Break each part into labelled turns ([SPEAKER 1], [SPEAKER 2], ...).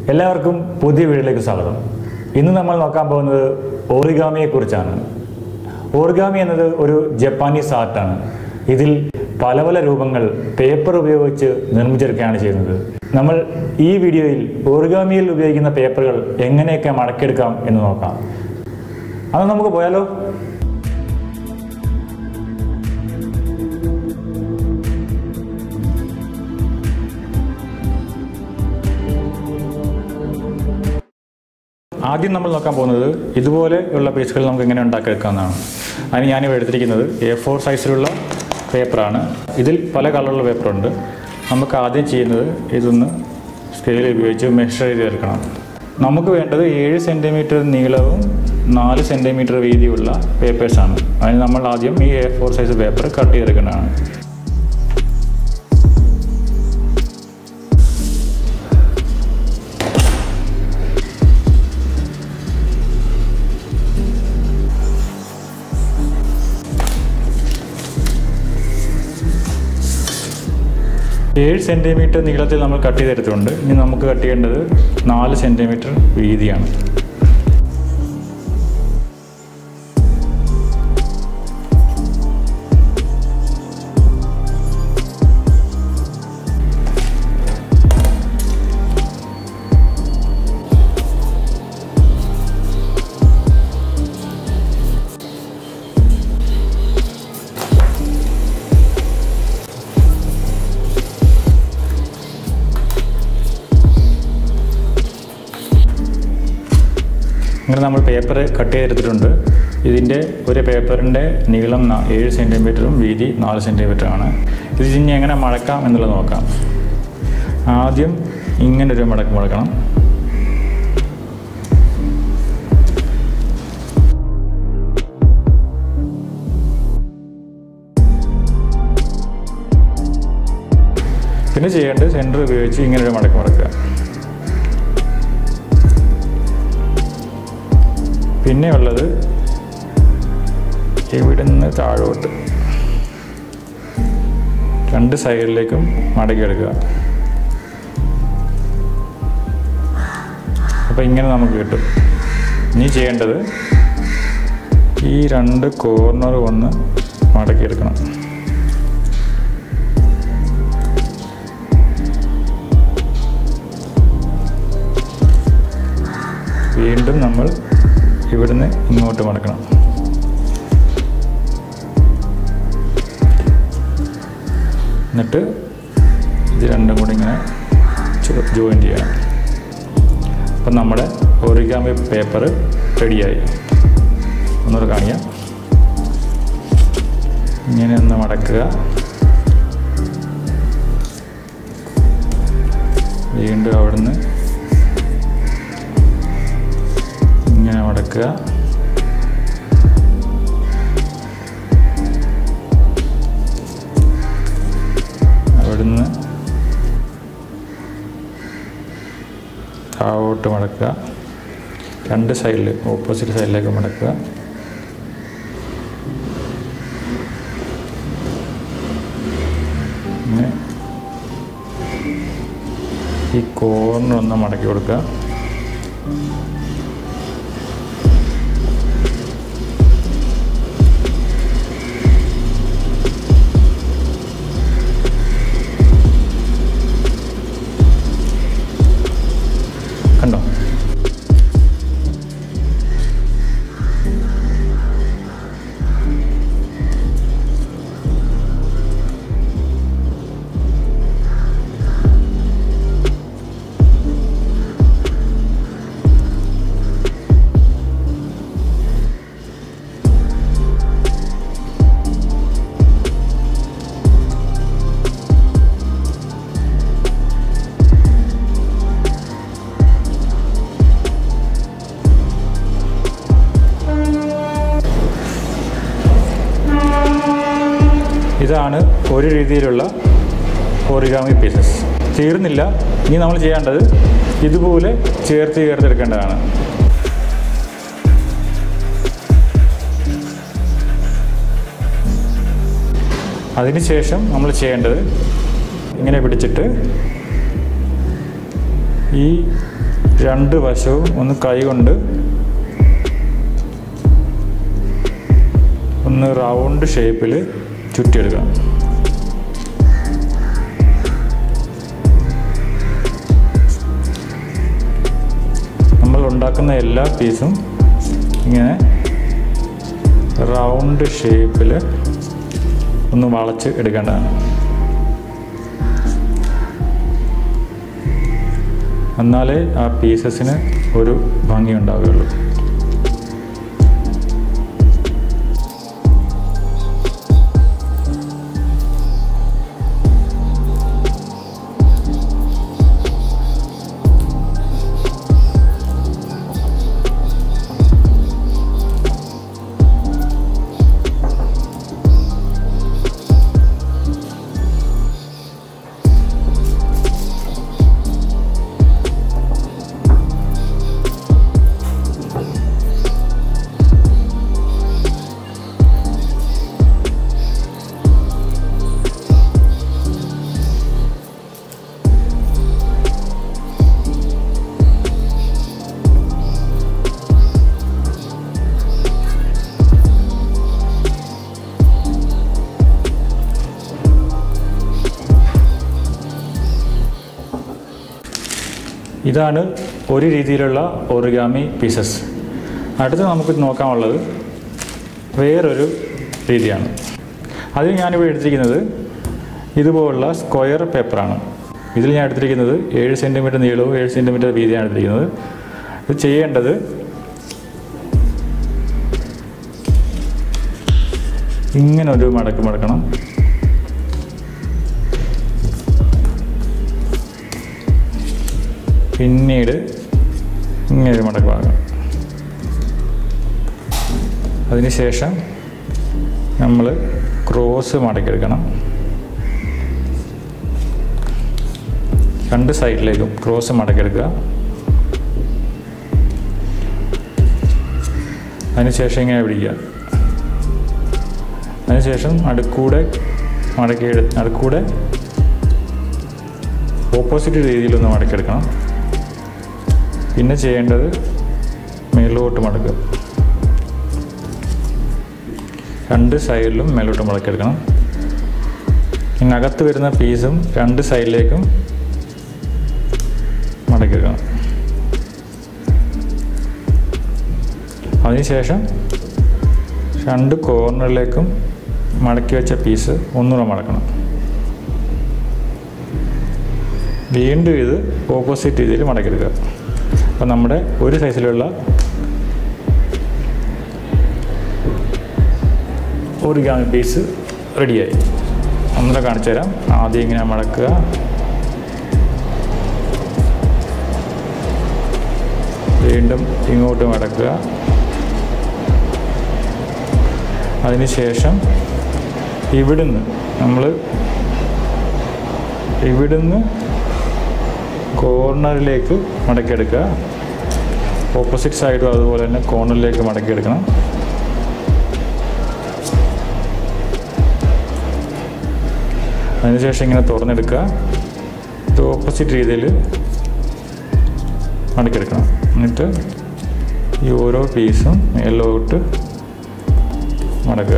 [SPEAKER 1] എല്ലാവർക്കും പുതിയ വീഡിയോയിലേക്ക് സ്വാഗതം ഇന്ന് നമ്മൾ നോക്കാൻ പോകുന്നത് ഓറിഗാമിയെ കുറിച്ചാണ് ഓറിഗാമി എന്നത് ഒരു ജപ്പാനീസ് ആർട്ടാണ് ഇതിൽ പല പല രൂപങ്ങൾ പേപ്പർ ഉപയോഗിച്ച് നിർമ്മിച്ചെടുക്കുകയാണ് ചെയ്യുന്നത് നമ്മൾ ഈ വീഡിയോയിൽ ഓറിഗാമിയിൽ ഉപയോഗിക്കുന്ന പേപ്പറുകൾ എങ്ങനെയൊക്കെ മടക്കിയെടുക്കാം എന്ന് നോക്കാം അത് നമുക്ക് പോയാലോ ആദ്യം നമ്മൾ നോക്കാൻ പോകുന്നത് ഇതുപോലെയുള്ള പീസുകൾ നമുക്ക് എങ്ങനെ ഉണ്ടാക്കിയെടുക്കാമെന്നാണ് അതിന് ഞാനിവിടെ എടുത്തിരിക്കുന്നത് എ ഫോർ സൈസിലുള്ള പേപ്പറാണ് ഇതിൽ പല കളറുള്ള പേപ്പറുണ്ട് നമുക്ക് ആദ്യം ചെയ്യുന്നത് ഇതൊന്ന് സ്കെയിൽ ഉപയോഗിച്ച് മെഷർ ചെയ്തെടുക്കണം നമുക്ക് വേണ്ടത് ഏഴ് സെൻറ്റിമീറ്റർ നീളവും നാല് സെൻറ്റിമീറ്റർ വീതിയുള്ള പേപ്പേഴ്സാണ് അതിന് നമ്മൾ ആദ്യം ഈ A four size paper cut ചെയ്തെടുക്കേണ്ടതാണ് ഏഴ് സെൻറ്റിമീറ്റർ നീളത്തിൽ നമ്മൾ കട്ട് ചെയ്തെടുത്തിട്ടുണ്ട് ഇനി നമുക്ക് കട്ട് ചെയ്യേണ്ടത് നാല് സെൻറ്റിമീറ്റർ വീതിയാണ് ഇങ്ങനെ നമ്മൾ പേപ്പർ കട്ട് ചെയ്തെടുത്തിട്ടുണ്ട് ഇതിൻ്റെ ഒരു പേപ്പറിൻ്റെ നീളം ന- ഏഴ് സെൻറ്റിമീറ്ററും വീതി നാല് സെൻറ്റിമീറ്ററുമാണ് ഇത് ഇനി എങ്ങനെ മടക്കാം എന്നുള്ളത് നോക്കാം ആദ്യം ഇങ്ങനൊരു മടക്ക് മടക്കണം പിന്നെ ചെയ്യേണ്ടത് സെൻറ്റർ ഉപയോഗിച്ച് ഇങ്ങനൊരു മടക്ക് മടക്കുക പിന്നെ ഉള്ളത് ഇവിടെ നിന്ന് താഴോട്ട് രണ്ട് സൈഡിലേക്കും മടക്കിയെടുക്കുക അപ്പോൾ ഇങ്ങനെ നമുക്ക് കിട്ടും ഇനി ചെയ്യേണ്ടത് ഈ രണ്ട് കോർണർ ഒന്ന് മടക്കിയെടുക്കണം വീണ്ടും നമ്മൾ ഇവിടുന്ന് ഇങ്ങോട്ട് മടക്കണം എന്നിട്ട് ഇത് രണ്ടും കൂടി ഇങ്ങനെ ജോയിൻ ചെയ്യണം അപ്പം നമ്മുടെ ഒറിഗാമി പേപ്പർ റെഡിയായി ഒന്നുകൂടെ കാണിക്കാം ഇങ്ങനെ ഒന്ന് മടക്കുക വീണ്ടും അവിടുന്ന് ഇങ്ങനെ മടക്കുക അവിടുന്ന് താഴോട്ട് മടക്കുക രണ്ട് സൈഡിൽ ഓപ്പോസിറ്റ് സൈഡിലേക്ക് മടക്കുക പിന്നെ ഈ കോർണർ ഒന്ന് മടക്കി കൊടുക്കുക കണ്ടോ ഇതാണ് ഒരു രീതിയിലുള്ള ഓറിഗാമി പീസസ് തീർന്നില്ല ഇനി നമ്മൾ ചെയ്യേണ്ടത് ഇതുപോലെ ചേർത്ത് ചേർത്തെടുക്കേണ്ടതാണ് അതിനുശേഷം നമ്മൾ ചെയ്യേണ്ടത് ഇങ്ങനെ പിടിച്ചിട്ട് ഈ രണ്ട് വശവും ഒന്ന് കൈ കൊണ്ട് ഒന്ന് റൗണ്ട് ഷേപ്പിൽ ചുറ്റിയെടുക്കണം നമ്മൾ ഉണ്ടാക്കുന്ന എല്ലാ പീസും ഇങ്ങനെ റൗണ്ട് ഷേപ്പിൽ ഒന്ന് വളച്ച് എടുക്കേണ്ടതാണ് എന്നാലേ ആ പീസസിന് ഒരു ഭംഗി ഉണ്ടാവുകയുള്ളൂ ഇതാണ് ഒരു രീതിയിലുള്ള ഒറിഗാമി പീസസ് അടുത്ത് നമുക്ക് നോക്കാനുള്ളത് വേറൊരു രീതിയാണ് അതിൽ ഞാനിവിടെ എടുത്തിരിക്കുന്നത് ഇതുപോലുള്ള സ്ക്വയർ പേപ്പറാണ് ഇതിൽ ഞാൻ എടുത്തിരിക്കുന്നത് ഏഴ് സെൻറ്റിമീറ്റർ നീളവും ഏഴ് സെൻറ്റിമീറ്റർ വീതിയാണ് എടുത്തിരിക്കുന്നത് ഇത് ചെയ്യേണ്ടത് ഇങ്ങനെ ഒരു മടക്ക് മടക്കണം പിന്നീട് ഇങ്ങനെ ഒരു മടക്ക് ഭാഗം അതിനുശേഷം നമ്മൾ ക്രോസ് മടക്കിയെടുക്കണം രണ്ട് സൈഡിലേക്കും ക്രോസ് മടക്കിയെടുക്കുക അതിനുശേഷം ഇങ്ങനെ പിടിക്കുക അതിനുശേഷം അടുക്കൂടെ മടക്കി അടുക്കൂടെ ഓപ്പോസിറ്റ് രീതിയിലൊന്ന് മടക്കിയെടുക്കണം പിന്നെ ചെയ്യേണ്ടത് മേലോട്ട് മടക്കുക രണ്ട് സൈഡിലും മേലോട്ട് മടക്കിയെടുക്കണം ഇതിനകത്ത് വരുന്ന പീസും രണ്ട് സൈഡിലേക്കും മടക്കിയെടുക്കണം അതിനുശേഷം രണ്ട് കോർണറിലേക്കും മടക്കി വെച്ച പീസ് ഒന്നുകൂടെ മടക്കണം വീണ്ടും ഇത് ഓപ്പോസിറ്റ് രീതിയിൽ മടക്കിയെടുക്കുക അപ്പം നമ്മുടെ ഒരു സൈസിലുള്ള ഒറിഗാമി പീസ് റെഡിയായി ഒന്നുകൂടെ കാണിച്ചു തരാം ആദ്യം ഇങ്ങനെ മടക്കുക വീണ്ടും ഇങ്ങോട്ട് മടക്കുക അതിനുശേഷം ഇവിടുന്ന് നമ്മൾ ഇവിടുന്ന് കോർണറിലേക്ക് മടക്കിയെടുക്കുക ഓപ്പോസിറ്റ് സൈഡും അതുപോലെ തന്നെ കോർണറിലേക്ക് മടക്കിയെടുക്കണം അതിനുശേഷം ഇങ്ങനെ തുറന്നെടുക്കുക ഇത് ഓപ്പോസിറ്റ് രീതിയിൽ മടക്കിയെടുക്കണം എന്നിട്ട് ഈ ഓരോ പീസും മേലോട്ട് മടക്കുക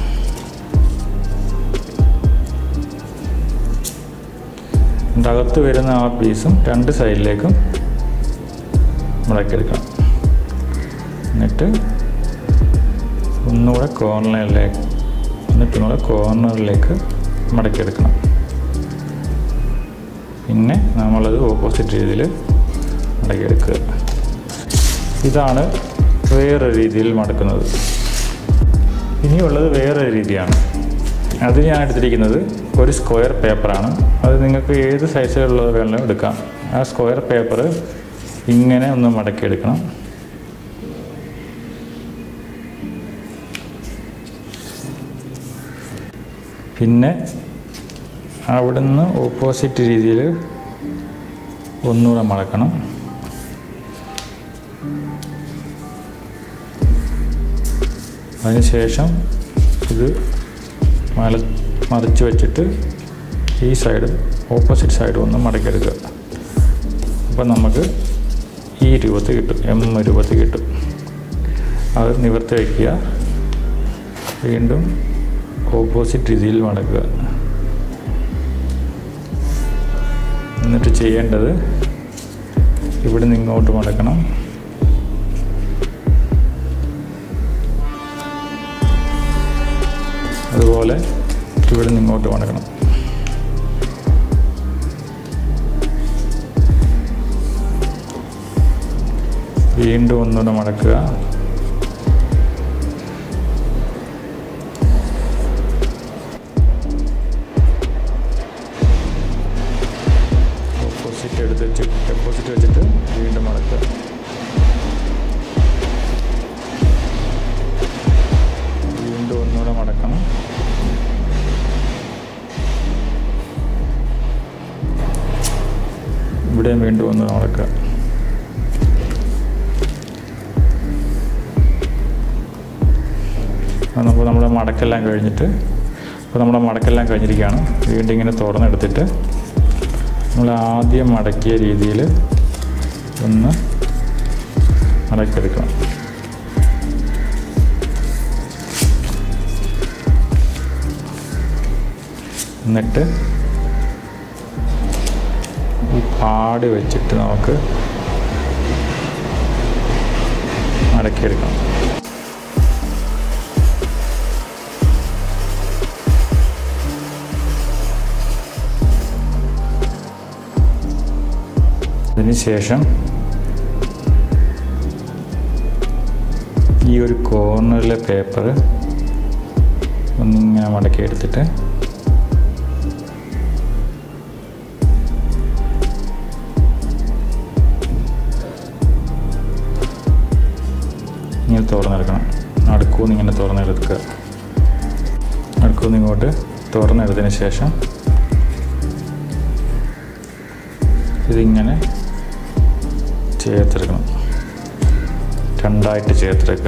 [SPEAKER 1] എന്നിട്ട് അകത്ത് വരുന്ന ആ പീസും രണ്ട് സൈഡിലേക്കും മടക്കിയെടുക്കണം എന്നിട്ട് ഒന്നുകൂടെ കോർണറിലേക്ക് എന്നിട്ട് ഒന്നുകൂടെ കോർണറിലേക്ക് മടക്കിയെടുക്കണം പിന്നെ നമ്മളത് ഓപ്പോസിറ്റ് രീതിയിൽ മടക്കിയെടുക്കുക ഇതാണ് വേറൊരു രീതിയിൽ മടക്കുന്നത് ഇനിയുള്ളത് വേറൊരു രീതിയാണ് അത് ഞാൻ എടുത്തിരിക്കുന്നത് ഒരു സ്ക്വയർ പേപ്പറാണ് അത് നിങ്ങൾക്ക് ഏത് സൈസിലുള്ളത് വേണമെങ്കിലും എടുക്കാം ആ സ്ക്വയർ പേപ്പർ ഇങ്ങനെ ഒന്ന് മടക്കിയെടുക്കണം പിന്നെ അവിടുന്ന് ഓപ്പോസിറ്റ് രീതിയിൽ ഒന്നുകൂടെ മടക്കണം അതിനുശേഷം ഇത് മല മറിച്ച് വെച്ചിട്ട് ഈ സൈഡ് ഓപ്പോസിറ്റ് സൈഡ് ഒന്ന് മടക്കിയെടുക്കുക അപ്പം നമുക്ക് ഈ രൂപത്തിൽ കിട്ടും എം രൂപത്തിൽ കിട്ടും അത് നിവർത്തി വയ്ക്കുക വീണ്ടും ഓപ്പോസിറ്റ് രീതിയിൽ മടക്കുക എന്നിട്ട് ചെയ്യേണ്ടത് ഇവിടെ നിന്ന് ഇങ്ങോട്ട് മടക്കണം അതുപോലെ ഇവിടെ നിന്ന് ഇങ്ങോട്ട് മടക്കണം വീണ്ടും ഒന്നുകൂടെ മടക്കുക ഓപ്പോസിറ്റ് എടുത്ത് വെച്ച് ഓപ്പോസിറ്റ് വെച്ചിട്ട് വീണ്ടും മടക്കുക വീണ്ടും ഒന്നുകൂടെ മടക്കണം ഇവിടെയും വീണ്ടും ഒന്ന് മടക്കുക അപ്പോൾ നമ്മുടെ മടക്കെല്ലാം കഴിഞ്ഞിട്ട് അപ്പോൾ നമ്മുടെ മടക്കെല്ലാം കഴിഞ്ഞിരിക്കുകയാണ് വീണ്ടും ഇങ്ങനെ തുറന്നെടുത്തിട്ട് നമ്മൾ ആദ്യം മടക്കിയ രീതിയിൽ ഒന്ന് മടക്കിയെടുക്കണം എന്നിട്ട് ഈ പാട് വെച്ചിട്ട് നമുക്ക് മടക്കിയെടുക്കണം അതിനുശേഷം ഈ ഒരു കോർണറിലെ പേപ്പർ ഒന്നിങ്ങനെ മടക്കി എടുത്തിട്ട് ഇങ്ങനെ തുറന്നെടുക്കണം നടുക്കൂന്ന് ഇങ്ങനെ തുറന്നെടുക്കുക നടുക്കൂന്ന് ഇങ്ങോട്ട് തുറന്നെടുത്തതിന് ശേഷം ഇതിങ്ങനെ ചേർത്തെടുക്കണം രണ്ടായിട്ട് ചേർത്തെടുക്കുക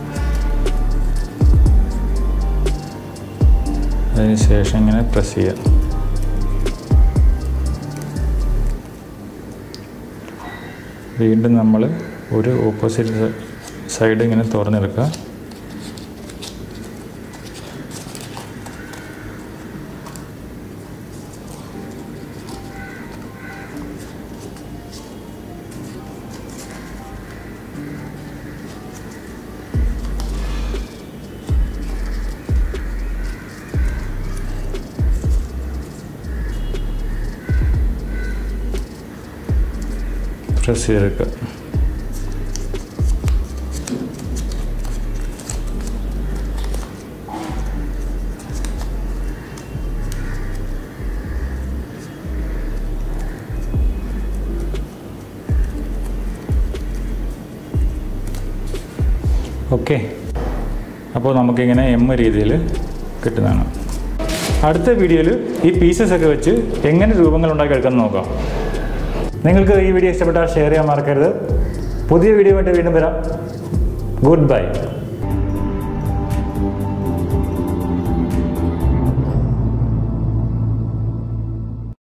[SPEAKER 1] അതിന് ശേഷം ഇങ്ങനെ പ്രസ് ചെയ്യുക വീണ്ടും നമ്മൾ ഒരു ഓപ്പോസിറ്റ് സൈഡ് ഇങ്ങനെ തുറന്നെടുക്കുക പ്രസ് ചെയ്തെടുക്കുക ഓക്കെ അപ്പോൾ നമുക്കിങ്ങനെ എം രീതിയിൽ കിട്ടുന്നതാണ് അടുത്ത വീഡിയോയിൽ ഈ പീസസ് ഒക്കെ വെച്ച് എങ്ങനെ രൂപങ്ങൾ ഉണ്ടാക്കി എടുക്കാമെന്ന് നോക്കാം നിങ്ങൾക്ക് ഈ വീഡിയോ ഇഷ്ടപ്പെട്ടാൽ ഷെയർ ചെയ്യാൻ മറക്കരുത് പുതിയ വീഡിയോ വേണ്ടി വീണ്ടും വരാം ഗുഡ് ബൈ